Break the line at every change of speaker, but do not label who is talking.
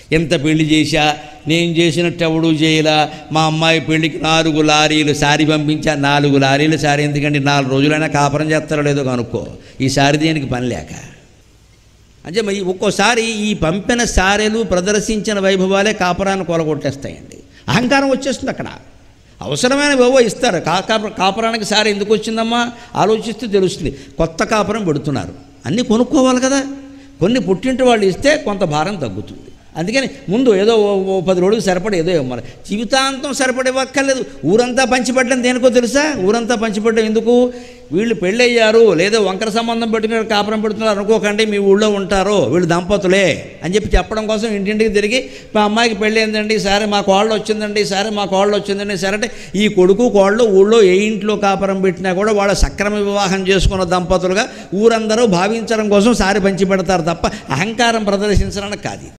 ఎంత పెళ్లి చేశా నేను చేసినట్టు ఎవడు చేయలా మా అమ్మాయి పెళ్లికి నాలుగు లారీలు సారీ పంపించా నాలుగు లారీలు సారీ ఎందుకంటే నాలుగు రోజులైనా కాపురం చేస్తారో లేదో కనుక్కో ఈ సారీ దేనికి పని లేక అంటే మరి ఒక్కోసారి ఈ పంపిన సారెలు ప్రదర్శించిన వైభవాలే కాపురాన్ని కొలగొట్టేస్తాయండి అహంకారం వచ్చేస్తుంది అక్కడ అవసరమైన వేవో ఇస్తారు కా కాపు- కాపురానికి సారి ఎందుకు వచ్చిందమ్మా ఆలోచిస్తే తెలుస్తుంది కొత్త కాపురం పెడుతున్నారు అన్నీ కొనుక్కోవాలి కదా కొన్ని పుట్టింటి వాళ్ళు ఇస్తే కొంత భారం తగ్గుతుంది అందుకని ముందు ఏదో ఓ ఓ పది రోజులు సరిపడి ఏదో ఇవ్వాలి జీవితాంతం సరిపడే ఇవ్వక్కర్లేదు ఊరంతా పంచిపెట్టడం దేనికో తెలుసా ఊరంతా పంచిపెట్టడం ఎందుకు వీళ్ళు పెళ్ళయ్యారు లేదా వంకర సంబంధం పెట్టుకుని కాపురం పెడుతున్నారు అనుకోకండి మీ ఊళ్ళో ఉంటారో వీళ్ళు దంపతులే అని చెప్పి చెప్పడం కోసం ఇంటింటికి తిరిగి మా అమ్మాయికి పెళ్ళి ఏందండి సరే మా కోళ్ళు వచ్చిందండి సరే మా కోళ్ళు వచ్చిందండి సరే అంటే ఈ కొడుకు కోళ్ళు ఊళ్ళో ఏ ఇంట్లో కాపురం పెట్టినా కూడా వాళ్ళ సక్రమ వివాహం చేసుకున్న దంపతులుగా ఊరందరూ భావించడం కోసం సారి పంచి పెడతారు తప్ప అహంకారం ప్రదర్శించడానికి కాదు ఇది.